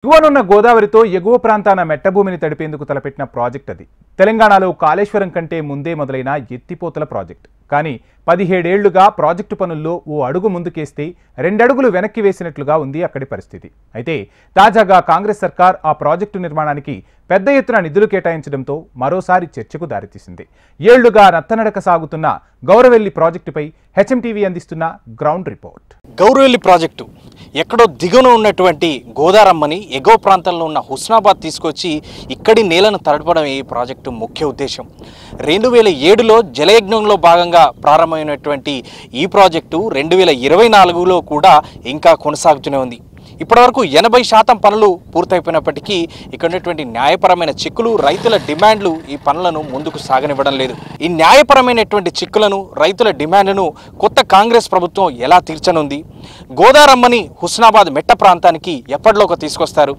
దిగువనున్న గోదావరితో ఎగువ ప్రాంతాన మెట్టభూమిని తడిపేందుకు తలపెట్టిన ప్రాజెక్ట్ అది తెలంగాణలో కాళేశ్వరం కంటే ముందే మొదలైన ఎత్తిపోతల ప్రాజెక్ట్ కానీ పదిహేడేళ్లుగా ప్రాజెక్టు పనుల్లో ఓ అడుగు ముందుకేస్తే రెండడుగులు వెనక్కి వేసినట్లుగా ఉంది అక్కడి పరిస్థితి అయితే తాజాగా కాంగ్రెస్ సర్కార్ ఆ ప్రాజెక్టు నిర్మాణానికి పెద్ద ఎత్తున నిధులు కేటాయించడంతో మరోసారి చర్చకు దారితీసింది ఏళ్లుగా నత్తనడక సాగుతున్న గౌరవెల్లి ప్రాజెక్టుపై హెచ్ఎంటీవీ అందిస్తున్న గ్రౌండ్ రిపోర్ట్ గౌరవెల్లి ప్రాజెక్టు ఎక్కడో దిగున ఉన్నటువంటి గోదారమ్మని ఎగువ ప్రాంతంలో ఉన్న హుస్నాబాద్ తీసుకొచ్చి ఇక్కడి నేలను తడపడం ఈ ప్రాజెక్టు ముఖ్య ఉద్దేశం రెండు వేల ఏడులో జలయజ్ఞంలో భాగంగా ప్రారంభమైనటువంటి ఈ ప్రాజెక్టు రెండు వేల ఇరవై నాలుగులో కూడా ఇంకా కొనసాగుతూనే ఉంది ఇప్పటివరకు ఎనభై శాతం పనులు పూర్తయిపోయినప్పటికీ ఇక్కడ ఉన్నటువంటి న్యాయపరమైన చిక్కులు రైతుల డిమాండ్లు ఈ పనులను ముందుకు సాగనివ్వడం లేదు ఈ న్యాయపరమైనటువంటి చిక్కులను రైతుల డిమాండ్ను కొత్త కాంగ్రెస్ ప్రభుత్వం ఎలా తీర్చనుంది గోదారమ్మని హుస్నాబాద్ మెట్ట ప్రాంతానికి ఎప్పటిలోకి తీసుకొస్తారు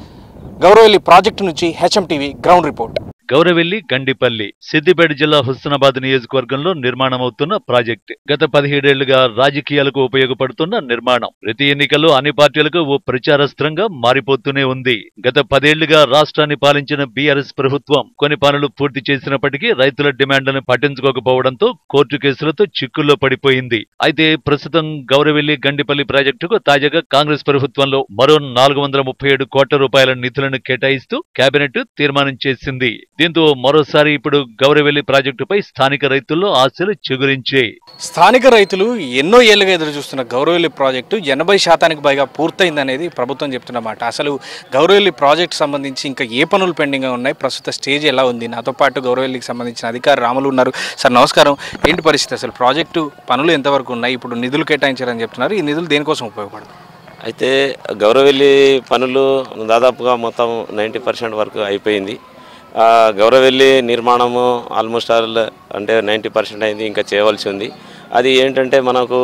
గౌరవల్లి ప్రాజెక్టు నుంచి HM TV ground report Gouravelli Gandipalli Siddipet జిల్లా హుస్నాబాద్ నియోజకవర్గంలో నిర్మాణమవుతున్న ప్రాజెక్ట్ గత పదిహేడేళ్లుగా రాజకీయాలకు ఉపయోగపడుతున్న నిర్మాణం ప్రతి ఎన్నికల్లో అన్ని పార్టీలకు ఓ ప్రచారాస్త్రంగా మారిపోతూనే ఉంది గత పదేళ్లుగా రాష్ట్రాన్ని పాలించిన బీఆర్ఎస్ ప్రభుత్వం కొన్ని పనులు పూర్తి చేసినప్పటికీ రైతుల డిమాండ్లను పట్టించుకోకపోవడంతో కోర్టు కేసులతో చిక్కుల్లో పడిపోయింది అయితే ప్రస్తుతం గౌరవెల్లి గండిపల్లి ప్రాజెక్టుకు తాజాగా కాంగ్రెస్ ప్రభుత్వంలో మరో నాలుగు వందల ముప్పై ఏడు కోట్ల రూపాయల నిధులను కేటాయిస్తూ కేబినెట్ తీర్మానం చేసింది దీంతో మరోసారి ఇప్పుడు గౌరవెల్లి ప్రాజెక్టుపై స్థానిక రైతుల్లో ఆశలు చిగురించాయి స్థానిక రైతులు ఎన్నో ఏళ్ళుగా ఎదురు చూస్తున్న గౌరవల్లి ప్రాజెక్టు ఎనభై శాతానికి పైగా పూర్తయిందనేది ప్రభుత్వం చెప్తున్నమాట అసలు గౌరవల్లి ప్రాజెక్టు సంబంధించి ఇంకా ఏ పనులు పెండింగ్గా ఉన్నాయి ప్రస్తుత స్టేజ్ ఎలా ఉంది నాతో పాటు గౌరవల్లికి సంబంధించిన అధికారి రాములు ఉన్నారు సార్ నమస్కారం ఏంటి పరిస్థితి అసలు ప్రాజెక్టు పనులు ఎంతవరకు ఉన్నాయి ఇప్పుడు నిధులు కేటాయించారని చెప్తున్నారు ఈ నిధులు దేనికోసం ఉపయోగపడతాయి అయితే గౌరవెల్లి పనులు దాదాపుగా మొత్తం నైంటీ పర్సెంట్ వరకు అయిపోయింది ఆ, గౌరవెల్లి నిర్మాణము ఆల్మోస్ట్ ఆల్ అంటే నైంటీ పర్సెంట్ అయింది ఇంకా చేయవలసి ఉంది అది ఏంటంటే మనకు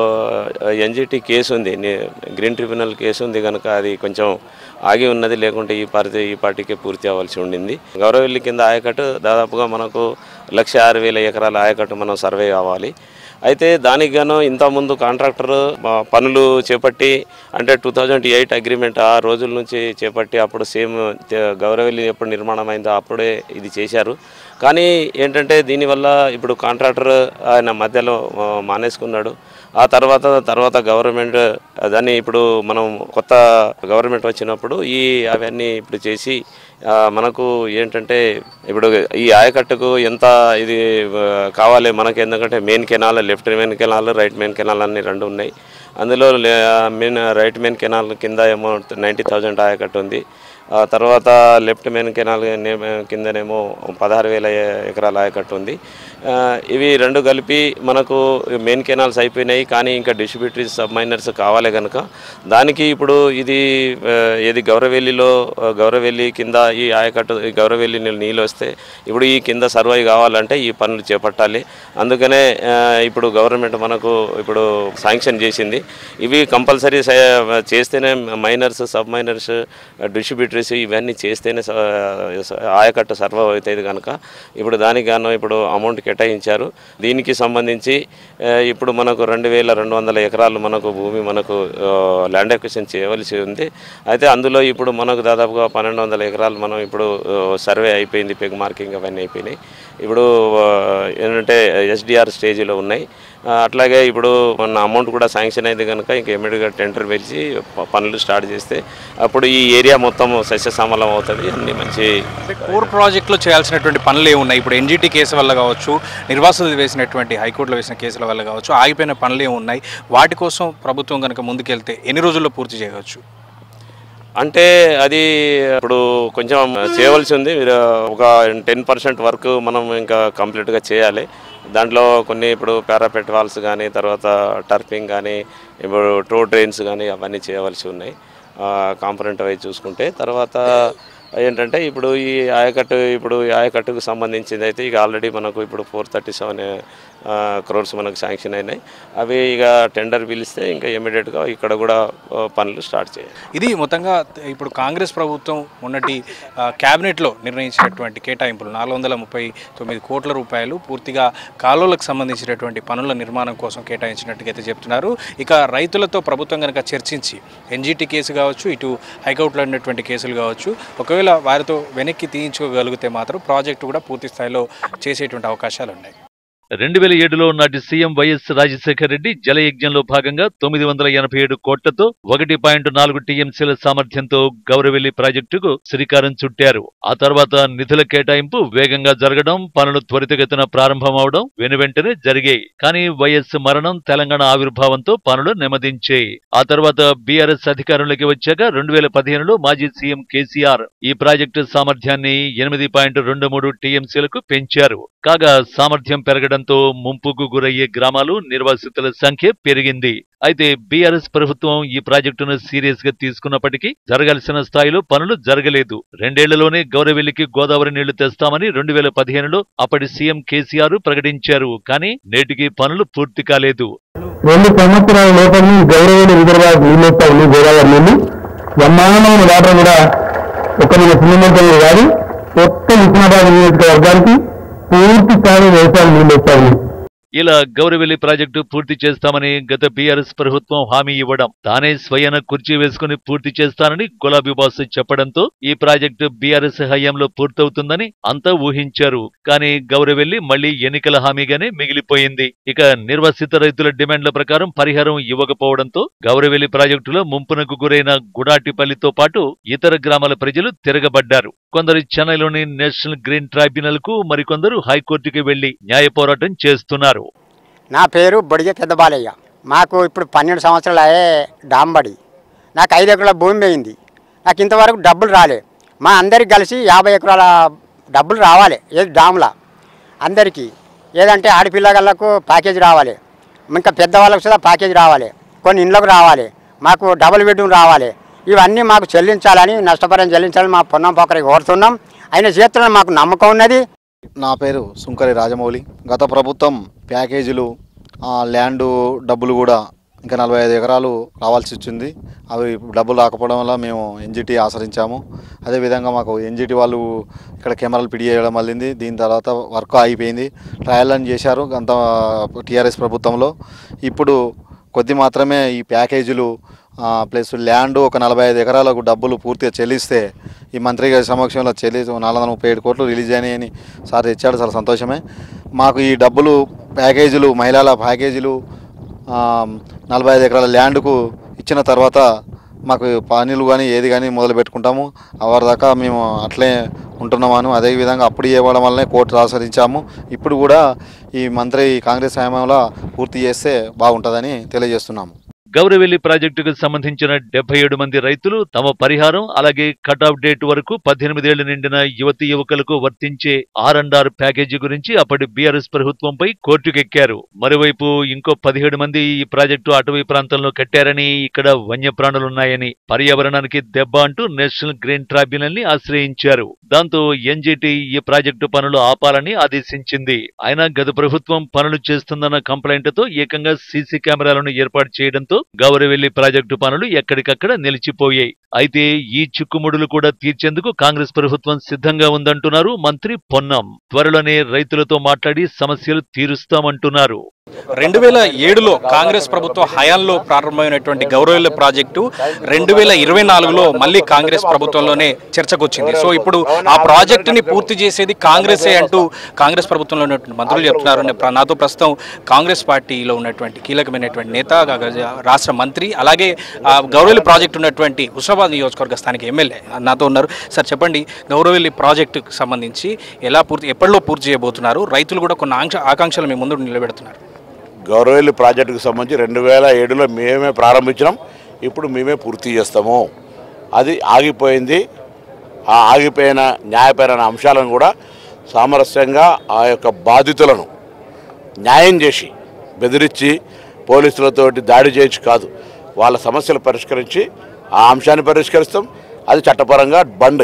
ఎన్జిటి కేసు ఉంది ని- గ్రీన్ ట్రిబ్యునల్ కేసు ఉంది కనుక అది కొంచెం ఆగి ఉన్నది లేకుంటే ఈ పార్టీ ఈ పార్టీకే పూర్తి అవ్వాల్సి ఉండింది గౌరవెల్లి కింద ఆయకట్టు దాదాపుగా మనకు లక్ష ఆరు వేల ఎకరాల ఆయకట్టు మనం సర్వే కావాలి అయితే దానికి గాను ఇంతకుముందు కాంట్రాక్టర్ ఆ, పనులు చేపట్టి అంటే టూ థౌజండ్ ఎయిట్ అగ్రిమెంట్ ఆ రోజుల నుంచి చేపట్టి అప్పుడు సేమ్ గౌరవెల్లి ఎప్పుడు నిర్మాణం అయిందో అప్పుడే ఇది చేశారు కానీ ఏంటంటే దీనివల్ల ఇప్పుడు కాంట్రాక్టర్ ఆయన మధ్యలో ఆ, మానేసుకున్నాడు ఆ తర్వాత తర్వాత గవర్నమెంట్ దాన్ని ఇప్పుడు మనం కొత్త గవర్నమెంట్ వచ్చినప్పుడు ఈ అవన్నీ ఇప్పుడు చేసి ఆ, మనకు ఏంటంటే ఇప్పుడు ఈ ఆయకట్టుకు ఎంత ఇది ఆ, కావాలి మనకి ఎందుకంటే main canal left main canal right main canal అన్ని రెండు ఉన్నాయి అందులో మెయిన్ రైట్ మెయిన్ కెనాల్ కింద ఏమో నైంటీ థౌజండ్ ఆయకట్టు ఉంది ఆ తర్వాత లెఫ్ట్ మెయిన్ కెనాల్ నే- కిందనేమో పదహారు వేల ఎకరాల ఆయకట్టు ఉంది ఆ, ఇవి రెండు కలిపి మనకు మెయిన్ కెనాల్స్ అయిపోయినాయి కానీ ఇంకా డిస్ట్రిబ్యూటరీస్ సబ్ మైనర్స్ కావాలి కనుక దానికి ఇప్పుడు ఇది ఆ, ఏది గౌరవెల్లిలో ఆ, గౌరవెల్లి కింద ఈ ఆయకట్టు ఈ గౌరవెల్లి నీళ్ళు నీళ్ళు వస్తే ఇప్పుడు ఈ కింద సర్వై కావాలంటే ఈ పనులు చేపట్టాలి అందుకనే ఆ, ఇప్పుడు గవర్నమెంట్ మనకు ఇప్పుడు శాంక్షన్ చేసింది ఇవి కంపల్సరీ చేస్తేనే మైనర్స్ సబ్ మైనర్స్ డిస్ట్రిబ్యూటరీస్ ఇవన్నీ చేస్తేనే స- స- ఆయకట్టు సర్వ అవుతుంది కనుక ఇప్పుడు దానికి గాను ఇప్పుడు అమౌంట్ కేటాయించారు దీనికి సంబంధించి ఆ, ఇప్పుడు మనకు రెండు వేల రెండు వందల ఎకరాలు మనకు భూమి మనకు ల్యాండ్ ఎక్విషన్ చేయవలసి ఉంది అయితే అందులో ఇప్పుడు మనకు దాదాపుగా పన్నెండు వందల ఎకరాలు మనం ఇప్పుడు సర్వే అయిపోయింది పెగ్ మార్కింగ్ అవన్నీ అయిపోయినాయి ఇప్పుడు ఆ, ఏంటంటే ఎస్డిఆర్ స్టేజ్లో ఉన్నాయి ఆ, అట్లాగే ఇప్పుడు మన అమౌంట్ కూడా శాంక్షన్ అయింది కనుక ఇంకా ఇమీడియట్గా టెండర్ పిలిచి ప- పనులు స్టార్ట్ చేస్తే అప్పుడు ఈ ఏరియా మొత్తం సస్యశ్యామలం అవుతుంది అన్ని మంచి అంటే కోర్ ప్రాజెక్టులో చేయాల్సినటువంటి పనులు ఏ ఉన్నాయి ఇప్పుడు ఎన్జిటి కేసు వల్ల కావచ్చు నిర్వాసితులు వేసినటువంటి హైకోర్టులో వేసిన కేసుల వల్ల కావచ్చు ఆగిపోయిన పనులు ఏ ఉన్నాయి వాటి కోసం ప్రభుత్వం కనుక ముందుకెళ్తే ఎన్ని రోజుల్లో పూర్తి చేయవచ్చు అంటే అది ఇప్పుడు కొంచెం చేయవలసి ఉంది మీరు ఒక టెన్ పర్సెంట్ వర్క్ మనం ఇంకా కంప్లీట్గా చేయాలి దాంట్లో కొన్ని ఇప్పుడు పారాపెట్ వాల్స్ కానీ తర్వాత టర్పింగ్ కానీ ఇప్పుడు టో డ్రైన్స్ కానీ అవన్నీ చేయవలసి ఉన్నాయి కాంపనెంట్ అవి చూసుకుంటే తర్వాత ఏంటంటే ఇప్పుడు ఈ ఆయకట్టు ఇప్పుడు ఈ ఆయకట్టుకు సంబంధించింది అయితే ఇక ఆల్రెడీ మనకు ఇప్పుడు ఫోర్ థర్టీ సెవెన్ క్రోర్స్ మనకు శాంక్షన్ అయినాయి అవి ఇక టెండర్ పిలిస్తే ఇంకా ఇమీడియట్గా ఇక్కడ కూడా ఆ, పనులు స్టార్ట్ చేయాలి ఇది మొత్తంగా ఇప్పుడు కాంగ్రెస్ ప్రభుత్వం ఉన్నటి ఆ, క్యాబినెట్లో నిర్ణయించినటువంటి కేటాయింపులు నాలుగు వందల ముప్పై తొమ్మిది కోట్ల రూపాయలు పూర్తిగా కాలువలకు సంబంధించినటువంటి పనుల నిర్మాణం కోసం కేటాయించినట్టుగా అయితే చెప్తున్నారు ఇక రైతులతో ప్రభుత్వం కనుక చర్చించి ఎన్జిటి కేసు కావచ్చు ఇటు హైకోర్టులో ఉన్నటువంటి కేసులు కావచ్చు ఒకవేళ వారితో వెనక్కి తీయించుకోగలిగితే మాత్రం ప్రాజెక్టు కూడా పూర్తి స్థాయిలో చేసేటువంటి అవకాశాలు ఉన్నాయి రెండు వేల ఏడులో నాటి సీఎం వైఎస్ రాజశేఖర రెడ్డి జలయజ్ఞంలో భాగంగా తొమ్మిది వందల ఎనభై ఏడు కోట్లతో ఒకటి పాయింట్ నాలుగు టీఎంసీల సామర్థ్యంతో గౌరవెల్లి ప్రాజెక్టుకు శ్రీకారం చుట్టారు ఆ తర్వాత నిధుల కేటాయింపు వేగంగా జరగడం పనులు త్వరితగతిన ప్రారంభమవడం వెనువెంటనే జరిగాయి కానీ వైఎస్ మరణం తెలంగాణ ఆవిర్భావంతో పనులు నెమ్మదించాయి ఆ తర్వాత బీఆర్ఎస్ అధికారంలోకి వచ్చాక రెండు వేల పదిహేనులో మాజీ సీఎం కేసీఆర్ ఈ ప్రాజెక్టు సామర్థ్యాన్ని ఎనిమిది పాయింట్ రెండు మూడు టీఎంసీలకు పెంచారు కాగా సామర్థ్యం పెరగడంతో ముంపుకు గురయ్యే గ్రామాలు నిర్వాసితుల సంఖ్య పెరిగింది అయితే బీఆర్ఎస్ ప్రభుత్వం ఈ ప్రాజెక్టును సీరియస్ గా తీసుకున్నప్పటికీ జరగాల్సిన స్థాయిలో పనులు జరగలేదు రెండేళ్లలోనే గౌరవెల్లికి గోదావరి నీళ్లు తెస్తామని రెండు వేల పదిహేనులో అప్పటి సీఎం కేసీఆర్ ప్రకటించారు కానీ నేటికి పనులు పూర్తి కాలేదు రెండు సంవత్సరాల లోపల గౌరవులు రిజర్వాయర్ నీళ్ళు వస్తా ఉన్నాయి గోదావరి నీళ్లు బ్రహ్మాండమైన వాటర్ కూడా ఒక మన సినిమంతలు కాదు మొత్తం ఉస్మానాబాద్ నియోజకవర్గానికి పూర్తి స్థాయి వ్యవసాయం నీళ్ళు వస్తా ఉన్నాయి ఇలా గౌరవెల్లి ప్రాజెక్టు పూర్తి చేస్తామని గత బీఆర్ఎస్ ప్రభుత్వం హామీ ఇవ్వడం తానే స్వయాన కుర్చీ వేసుకుని పూర్తి చేస్తానని గులాబీ బాస్ చెప్పడంతో ఈ ప్రాజెక్టు బీఆర్ఎస్ హయాంలో పూర్తవుతుందని అంతా ఊహించారు కానీ గౌరవెల్లి మళ్లీ ఎన్నికల హామీగానే మిగిలిపోయింది ఇక నిర్వసిత రైతుల డిమాండ్ల ప్రకారం పరిహారం ఇవ్వకపోవడంతో గౌరవెల్లి ప్రాజెక్టులో ముంపునకు గురైన గుడాటిపల్లితో పాటు ఇతర గ్రామాల ప్రజలు తిరగబడ్డారు కొందరు చెన్నైలోని నేషనల్ గ్రీన్ ట్రైబ్యునల్ కు మరికొందరు హైకోర్టుకి వెళ్లి న్యాయ పోరాటం చేస్తున్నారు నా పేరు బొడిగ పెద్ద బాలయ్య మాకు ఇప్పుడు పన్నెండు సంవత్సరాలు అయ్యే డాంబడి నాకు ఐదు ఎకరాల భూమి పోయింది నాకు ఇంతవరకు డబ్బులు రాలే మా అందరికి కలిసి యాభై ఎకరాల డబ్బులు రావాలి ఏది డామ్లా అందరికీ ఏదంటే ఆడపిల్లగాళ్ళకు ప్యాకేజ్ రావాలి ఇంకా పెద్దవాళ్ళకు కూడా ప్యాకేజ్ రావాలి కొన్ని ఇండ్లకు రావాలి మాకు డబుల్ బెడ్రూమ్ రావాలి ఇవన్నీ మాకు చెల్లించాలని నష్టపరిహారం చెల్లించాలని మా పొన్నం పోకరికి కోరుతున్నాం ఆయన చేతుల్లో మాకు నమ్మకం ఉన్నది నా పేరు సుంకరి రాజమౌళి గత ప్రభుత్వం ప్యాకేజీలు ఆ, ల్యాండు డబ్బులు కూడా ఇంకా నలభై ఐదు ఎకరాలు రావాల్సి వచ్చింది అవి డబ్బులు రాకపోవడం వల్ల మేము ఎన్జిటి ఆశ్రయించాము అదేవిధంగా మాకు ఎన్జిటి వాళ్ళు ఇక్కడ కెమెరాలు పిడి చేయడం వల్లింది దీని తర్వాత వర్క్ ఆగిపోయింది ట్రయల్ అని చేశారు అంత టీఆర్ఎస్ ప్రభుత్వంలో ఇప్పుడు కొద్ది మాత్రమే ఈ ప్యాకేజీలు ఆ, ప్లస్ ల్యాండ్ ఒక నలభై ఐదు ఎకరాలకు డబ్బులు పూర్తిగా చెల్లిస్తే ఈ మంత్రి గారి సమక్షంలో చెల్లి నాలుగు వందల ముప్పై ఏడు కోట్లు రిలీజ్ అయినాయని సార్ తెచ్చాడు చాలా సంతోషమే మాకు ఈ డబ్బులు ప్యాకేజీలు మహిళల ప్యాకేజీలు ఆ, నలభై ఐదు ఎకరాల ల్యాండ్కు ఇచ్చిన తర్వాత మాకు పనులు కానీ ఏది కానీ మొదలు పెట్టుకుంటాము అవరి దాకా మేము అట్లే ఉంటున్నామను అదేవిధంగా అప్పుడు ఇవ్వడం వల్లనే కోర్టు ఆశ్రయించాము ఇప్పుడు కూడా ఈ మంత్రి కాంగ్రెస్ హయాంలో పూర్తి చేస్తే బాగుంటుందని తెలియజేస్తున్నాము గౌరవెల్లి ప్రాజెక్టుకు సంబంధించిన డెబ్బై ఏడు మంది రైతులు తమ పరిహారం అలాగే కట్ ఆఫ్ డేట్ వరకు పద్దెనిమిదేళ్లు నిండిన యువతి యువకులకు వర్తించే ఆర్ అండ్ ఆర్ ప్యాకేజీ గురించి అప్పటి బీఆర్ఎస్ ప్రభుత్వంపై కోర్టుకెక్కారు మరోవైపు ఇంకో పదిహేడు మంది ఈ ప్రాజెక్టు అటవీ ప్రాంతంలో కట్టారని ఇక్కడ వన్యప్రాణులున్నాయని పర్యావరణానికి దెబ్బ అంటూ నేషనల్ గ్రీన్ ట్రైబ్యునల్ ని ఆశ్రయించారు దాంతో ఎన్జిటి ఈ ప్రాజెక్టు పనులు ఆపాలని ఆదేశించింది అయినా గత ప్రభుత్వం పనులు చేస్తుందన్న కంప్లైంట్ తో ఏకంగా సీసీ కెమెరాలను ఏర్పాటు చేయడంతో గౌరవెల్లి ప్రాజెక్టు పనులు ఎక్కడికక్కడ నిలిచిపోయాయి అయితే ఈ చిక్కుముడులు కూడా తీర్చేందుకు కాంగ్రెస్ ప్రభుత్వం సిద్ధంగా ఉందంటున్నారు మంత్రి పొన్నం త్వరలోనే రైతులతో మాట్లాడి సమస్యలు తీరుస్తామంటున్నారు రెండు వేల ఏడులో కాంగ్రెస్ ప్రభుత్వ హయాంలో ప్రారంభమైనటువంటి గౌరవెల్లి ప్రాజెక్టు రెండు వేల ఇరవై నాలుగులో మళ్ళీ కాంగ్రెస్ ప్రభుత్వంలోనే చర్చకు వచ్చింది సో ఇప్పుడు ఆ ప్రాజెక్టుని పూర్తి చేసేది కాంగ్రెసే అంటూ కాంగ్రెస్ ప్రభుత్వంలో ఉన్నటువంటి మంత్రులు చెప్తున్నారు నే- ప్ర- నాతో ప్రస్తుతం కాంగ్రెస్ పార్టీలో ఉన్నటువంటి కీలకమైనటువంటి నేత గా- రాష్ట్ర మంత్రి అలాగే ఆ గౌరవెల్లి ప్రాజెక్టు ఉన్నటువంటి హుస్నాబాద్ నియోజకవర్గ స్థానిక ఎమ్మెల్యే నాతో ఉన్నారు సార్ చెప్పండి గౌరవెల్లి ప్రాజెక్టుకు సంబంధించి ఎలా పూర్తి ఎప్పటిలో పూర్తి చేయబోతున్నారు రైతులు కూడా కొన్ని ఆంక్ష ఆకాంక్షలు మీ ముందు నిలబెడుతున్నారు గౌరవెల్లి ప్రాజెక్టుకు సంబంధించి రెండు వేల ఏడులో మేమే ప్రారంభించినాం ఇప్పుడు మేమే పూర్తి చేస్తాము అది ఆగిపోయింది ఆ ఆగిపోయిన న్యాయపరమైన అంశాలను కూడా సామరస్యంగా ఆ యొక్క బాధితులను న్యాయం చేసి బెదిరించి పోలీసులతోటి దాడి చేయొచ్చు కాదు వాళ్ళ సమస్యలు పరిష్కరించి ఆ అంశాన్ని పరిష్కరిస్తాం అది చట్టపరంగా బండ్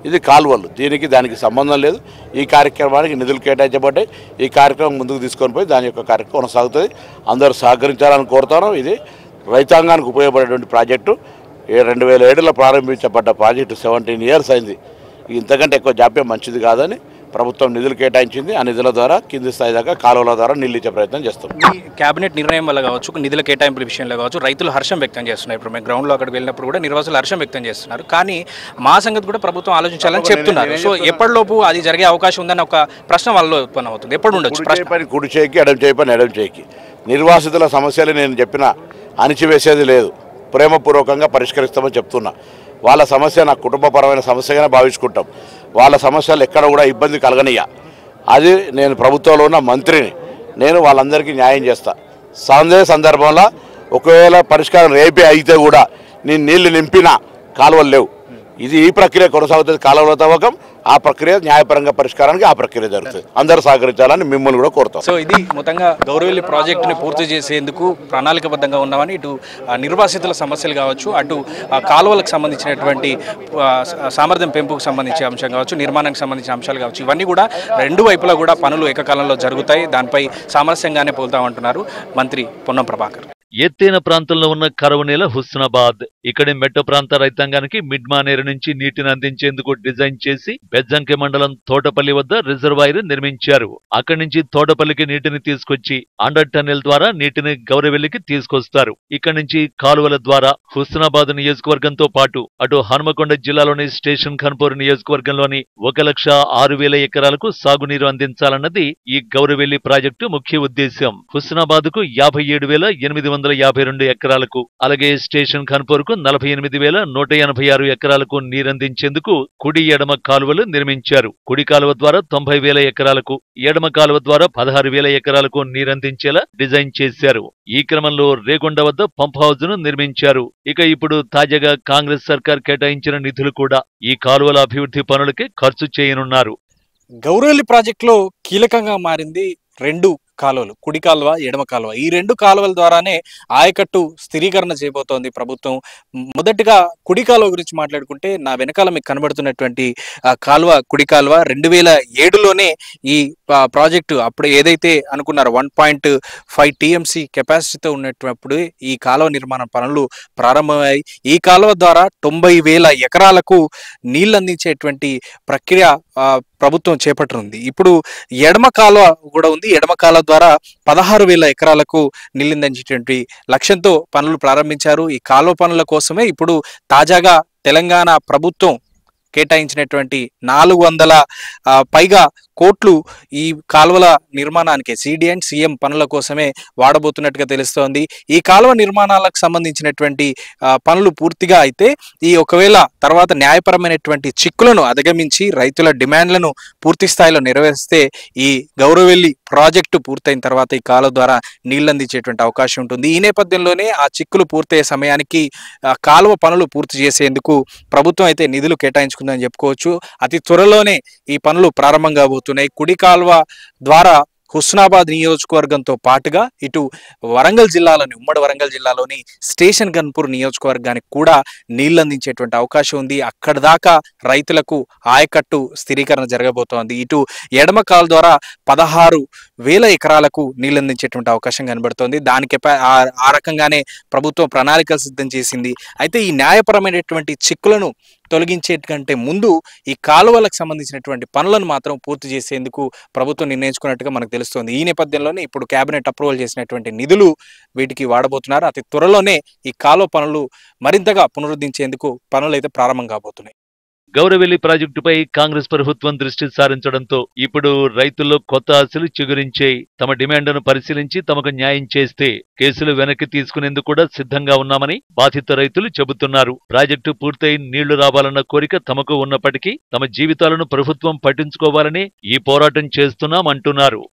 ఇది కాలువలు దీనికి దానికి సంబంధం లేదు ఈ కార్యక్రమానికి నిధులు కేటాయించబడ్డాయి ఈ కార్యక్రమం ముందుకు తీసుకొని పోయి దాని యొక్క కార్యక్రమం కొనసాగుతుంది అందరూ సహకరించాలని కోరుతాను ఇది రైతాంగానికి ఉపయోగపడేటువంటి ప్రాజెక్టు ఏ రెండు వేల ఏడులో ప్రారంభించబడ్డ ప్రాజెక్టు సెవెంటీన్ ఇయర్స్ అయింది ఇంతకంటే ఎక్కువ జాప్యం మంచిది కాదని ప్రభుత్వం నిధులు కేటాయించింది ఆ నిధుల ద్వారా కింది స్థాయి దాకా కాలువల ద్వారా నీళ్ళు ఇచ్చే ప్రయత్నం చేస్తాం ఈ కేబినెట్ నిర్ణయం వల్ల కావచ్చు నిధుల కేటాయింపుల విషయంలో కావచ్చు రైతులు హర్షం వ్యక్తం చేస్తున్నారు ఇప్పుడు మేము గ్రౌండ్లో అక్కడికి వెళ్ళినప్పుడు కూడా నిర్వాసులు హర్షం వ్యక్తం చేస్తున్నారు కానీ మా సంగతి కూడా ప్రభుత్వం ఆలోచించాలని చెప్తున్నారు సో ఎప్పటిలోపు అది జరిగే అవకాశం ఉందని ఒక ప్రశ్న వాళ్ళలో ఉత్పన్నం అవుతుంది ఎప్పుడు ఉండొచ్చు కుడి ప్రశ్న చేయి పని కుడి చేయికి ఎడం చేయి పని ఎడం చేయికి నిర్వాసితుల సమస్యలు నేను చెప్పిన అణిచివేసేది లేదు ప్రేమపూర్వకంగా పరిష్కరిస్తామని చెప్తున్నా వాళ్ళ సమస్య నా కుటుంబపరమైన సమస్యగానే భావించుకుంటాం వాళ్ళ సమస్యలు ఎక్కడ కూడా ఇబ్బంది కలగనియ అది నేను ప్రభుత్వంలో ఉన్న మంత్రిని నేను వాళ్ళందరికీ న్యాయం చేస్తా సందేహ సందర్భంలో ఒకవేళ పరిష్కారం రేపే అయితే కూడా నేను నీళ్లు నింపినా కాలువలు లేవు ఇది ఈ ప్రక్రియ కొనసాగుతుంది కాలువల తవ్వకం ఆ ప్రక్రియ న్యాయపరంగా పరిష్కారానికి ఆ ప్రక్రియ జరుగుతుంది అందరూ సహకరించాలని మిమ్మల్ని కూడా కోరుతాం సో ఇది మొత్తంగా గౌరవెల్లి ప్రాజెక్టుని పూర్తి చేసేందుకు ప్రణాళికబద్ధంగా ఉన్నామని ఇటు ఆ, నిర్వాసితుల సమస్యలు కావచ్చు అటు ఆ, కాలువలకు సంబంధించినటువంటి ఆ, స- సామర్థ్యం పెంపుకు సంబంధించిన అంశం కావచ్చు నిర్మాణానికి సంబంధించిన అంశాలు కావచ్చు ఇవన్నీ కూడా రెండు వైపులా కూడా పనులు ఏకకాలంలో జరుగుతాయి దానిపై సామరస్యంగానే పోతామంటున్నారు మంత్రి పొన్నం ప్రభాకర్ ఎత్తైన ప్రాంతంలో ఉన్న కరువు నేల హుస్నాబాద్ ఇక్కడి మెట్ట ప్రాంత రైతాంగానికి మిడ్ మానేరు నుంచి నీటిని అందించేందుకు డిజైన్ చేసి బెజ్జంకి మండలం తోటపల్లి వద్ద రిజర్వాయర్ నిర్మించారు అక్కడి నుంచి తోటపల్లికి నీటిని తీసుకొచ్చి అండర్ టన్నెల్ ద్వారా నీటిని గౌరవెల్లికి తీసుకొస్తారు ఇక్కడి నుంచి కాలువల ద్వారా హుస్నాబాద్ నియోజకవర్గంతో పాటు అటు హనుమకొండ జిల్లాలోని స్టేషన్ ఖన్పూర్ నియోజకవర్గంలోని ఒక లక్ష ఆరు వేల ఎకరాలకు సాగునీరు అందించాలన్నది ఈ గౌరవెల్లి ప్రాజెక్టు ముఖ్య ఉద్దేశ్యం హుస్నాబాద్ కు యాభై ఏడు వేల ఎనిమిది వందల యాభై రెండు ఎకరాలకు అలాగే స్టేషన్ ఖన్పూర్ కు నలభై ఎనిమిది వేల నూట ఎనభై ఆరు ఎకరాలకు నీరందించేందుకు కుడి ఎడమ కాలువలు నిర్మించారు కుడి కాలువ ద్వారా తొంభై వేల ఎకరాలకు ఎడమ కాలువ ద్వారా పదహారు వేల ఎకరాలకు నీరందించేలా డిజైన్ చేశారు ఈ క్రమంలో రేగొండ వద్ద పంప్ హౌజ్ ను నిర్మించారు ఇక ఇప్పుడు తాజాగా కాంగ్రెస్ సర్కార్ కేటాయించిన నిధులు కూడా ఈ కాలువల అభివృద్ధి పనులకి ఖర్చు చేయనున్నారు గౌరవెల్లి ప్రాజెక్టులో కీలకంగా మారింది రెండు కాలువలు కుడి కాలువ ఎడమ కాలువ ఈ రెండు కాలువల ద్వారానే ఆయకట్టు స్థిరీకరణ చేయబోతోంది ప్రభుత్వం మొదటిగా కుడి కాలువ గురించి మాట్లాడుకుంటే నా వెనకాల మీకు కనబడుతున్నటువంటి ఆ కాలువ కుడి కాలువ రెండు వేల ఏడులోనే ఈ ఆ, ప్రాజెక్టు అప్పుడు ఏదైతే అనుకున్నారో వన్ పాయింట్ ఫైవ్ టీఎంసీ కెపాసిటీతో ఉన్నప్పుడు ఈ కాలువ నిర్మాణ పనులు ప్రారంభమయ్యాయి ఈ కాలువ ద్వారా తొంభై వేల ఎకరాలకు నీళ్ళు అందించేటువంటి ప్రక్రియ ఆ, ప్రభుత్వం చేపట్టనుంది ఇప్పుడు ఎడమ కాలువ కూడా ఉంది ఎడమ కాలువ ద్వారా పదహారు వేల ఎకరాలకు నీళ్ళందించేటువంటి లక్ష్యంతో పనులు ప్రారంభించారు ఈ కాలువ పనుల కోసమే ఇప్పుడు తాజాగా తెలంగాణ ప్రభుత్వం కేటాయించినటువంటి నాలుగు వందల ఆ, పైగా కోట్లు ఈ కాలువల నిర్మాణానికి సిడి అండ్ సీఎం పనుల కోసమే వాడబోతున్నట్టుగా తెలుస్తోంది ఈ కాలువ నిర్మాణాలకు సంబంధించినటువంటి ఆ, పనులు పూర్తిగా అయితే ఈ ఒకవేళ తర్వాత న్యాయపరమైనటువంటి చిక్కులను అధిగమించి రైతుల డిమాండ్లను పూర్తి స్థాయిలో నెరవేరిస్తే ఈ గౌరవెల్లి ప్రాజెక్టు పూర్తయిన తర్వాత ఈ కాలువ ద్వారా నీళ్ళు అందించేటువంటి అవకాశం ఉంటుంది ఈ నేపథ్యంలోనే ఆ చిక్కులు పూర్తయ్యే సమయానికి ఆ, కాలువ పనులు పూర్తి చేసేందుకు ప్రభుత్వం అయితే నిధులు కేటాయించుకుందని చెప్పుకోవచ్చు అతి త్వరలోనే ఈ పనులు ప్రారంభం కాబోతున్నాయి కుడి కాలువ ద్వారా హుస్నాబాద్ నియోజకవర్గంతో పాటుగా ఇటు వరంగల్ జిల్లాలోని ఉమ్మడి వరంగల్ జిల్లాలోని స్టేషన్ గన్పూర్ నియోజకవర్గానికి కూడా నీళ్ళు అందించేటువంటి అవకాశం ఉంది అక్కడ దాకా రైతులకు ఆయకట్టు స్థిరీకరణ జరగబోతోంది ఇటు ఎడమ కాలు ద్వారా పదహారు వేల ఎకరాలకు నీళ్ళు అందించేటువంటి అవకాశం కనబడుతోంది దానికి ప- ఆ- ఆ రకంగానే ప్రభుత్వం ప్రణాళికలు సిద్ధం చేసింది అయితే ఈ న్యాయపరమైనటువంటి చిక్కులను తొలగించే కంటే ముందు ఈ కాలువలకు సంబంధించినటువంటి పనులను మాత్రం పూర్తి చేసేందుకు ప్రభుత్వం నిర్ణయించుకున్నట్టుగా మనకు తెలుస్తోంది ఈ నేపథ్యంలోనే ఇప్పుడు కేబినెట్ అప్రూవల్ చేసినటువంటి నిధులు వీటికి వాడబోతున్నారు అతి త్వరలోనే ఈ కాలువ పనులు మరింతగా పునరుద్ధరించేందుకు పనులు అయితే ప్రారంభం కాబోతున్నాయి గౌరవెల్లి ప్రాజెక్టుపై కాంగ్రెస్ ప్రభుత్వం దృష్టి సారించడంతో ఇప్పుడు రైతుల్లో కొత్త ఆశలు చిగురించాయి తమ డిమాండ్ను పరిశీలించి తమకు న్యాయం చేస్తే కేసులు వెనక్కి తీసుకునేందుకు కూడా సిద్ధంగా ఉన్నామని బాధిత రైతులు చెబుతున్నారు ప్రాజెక్టు పూర్తయి నీళ్లు రావాలన్న కోరిక తమకు ఉన్నప్పటికీ తమ జీవితాలను ప్రభుత్వం పట్టించుకోవాలని ఈ పోరాటం చేస్తున్నామంటున్నారు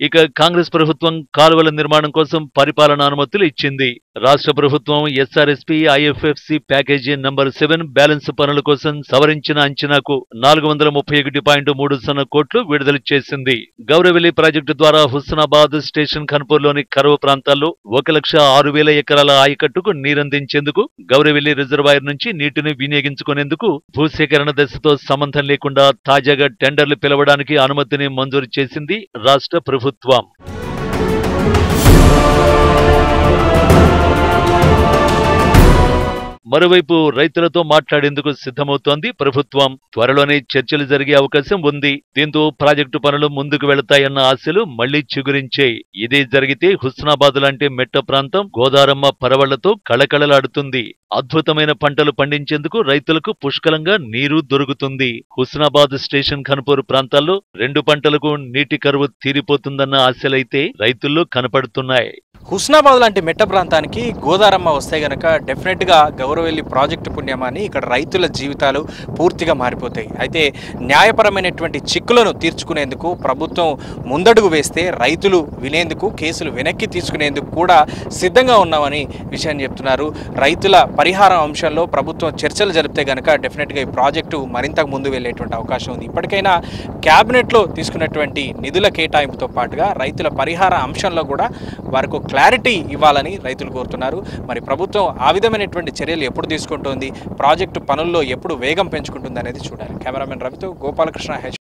ఇక కాంగ్రెస్ ప్రభుత్వం కాలువల నిర్మాణం కోసం పరిపాలన అనుమతులు ఇచ్చింది రాష్ట్ర ప్రభుత్వం SRSP IFFC package number seven balance పనుల కోసం సవరించిన అంచనాకు నాలుగు వందల ముప్పై ఒకటి పాయింట్ మూడు సున్నా కోట్లు విడుదల చేసింది గౌరవెల్లి ప్రాజెక్టు ద్వారా హుస్నాబాద్ స్టేషన్ ఖన్పూర్లోని కరువు ప్రాంతాల్లో ఒక లక్ష ఆరు వేల ఎకరాల ఆయకట్టుకు నీరందించేందుకు గౌరవెల్లి రిజర్వాయర్ నుంచి నీటిని వినియోగించుకునేందుకు భూసేకరణ దశతో సంబంధం లేకుండా తాజాగా టెండర్లు పిలవడానికి అనుమతిని మంజూరు చేసింది రాష్ట్ర ప్రభుత్వం మరోవైపు రైతులతో మాట్లాడేందుకు సిద్ధమవుతోంది ప్రభుత్వం త్వరలోనే చర్చలు జరిగే అవకాశం ఉంది దీంతో ప్రాజెక్టు పనులు ముందుకు వెళతాయన్న ఆశలు మళ్లీ చిగురించాయి ఇదే జరిగితే హుస్నాబాద్ లాంటి మెట్ట ప్రాంతం గోదారమ్మ పరవళ్లతో కళకళలాడుతుంది అద్భుతమైన పంటలు పండించేందుకు రైతులకు పుష్కలంగా నీరు దొరుకుతుంది హుస్నాబాద్ స్టేషన్ ఖన్పూర్ ప్రాంతాల్లో రెండు పంటలకు నీటి కరువు తీరిపోతుందన్న ఆశలైతే రైతుల్లో కనపడుతున్నాయి హుస్నాబాద్ లాంటి మెట్ట ప్రాంతానికి గోదారమ్మ వస్తే గనక డెఫినెట్గా గౌరవెల్లి ప్రాజెక్టు పుణ్యమాని ఇక్కడ రైతుల జీవితాలు పూర్తిగా మారిపోతాయి అయితే న్యాయపరమైనటువంటి చిక్కులను తీర్చుకునేందుకు ప్రభుత్వం ముందడుగు వేస్తే రైతులు వినేందుకు కేసులు వెనక్కి తీసుకునేందుకు కూడా సిద్ధంగా ఉన్నామని విషయాన్ని చెప్తున్నారు రైతుల పరిహారం అంశంలో ప్రభుత్వం చర్చలు జరిపితే గనక డెఫినెట్గా ఈ ప్రాజెక్టు మరింత ముందు వెళ్ళేటువంటి అవకాశం ఉంది ఇప్పటికైనా క్యాబినెట్లో తీసుకున్నటువంటి నిధుల కేటాయింపుతో పాటుగా రైతుల పరిహార అంశంలో కూడా వారికి ఒక క్లారిటీ ఇవ్వాలని రైతులు కోరుతున్నారు మరి ప్రభుత్వం ఆ విధమైనటువంటి చర్యలు ఎప్పుడు తీసుకుంటోంది ప్రాజెక్టు పనుల్లో ఎప్పుడు వేగం పెంచుకుంటుంది అనేది చూడాలి కెమెరామెన్ రవితో గోపాలకృష్ణ హెచ్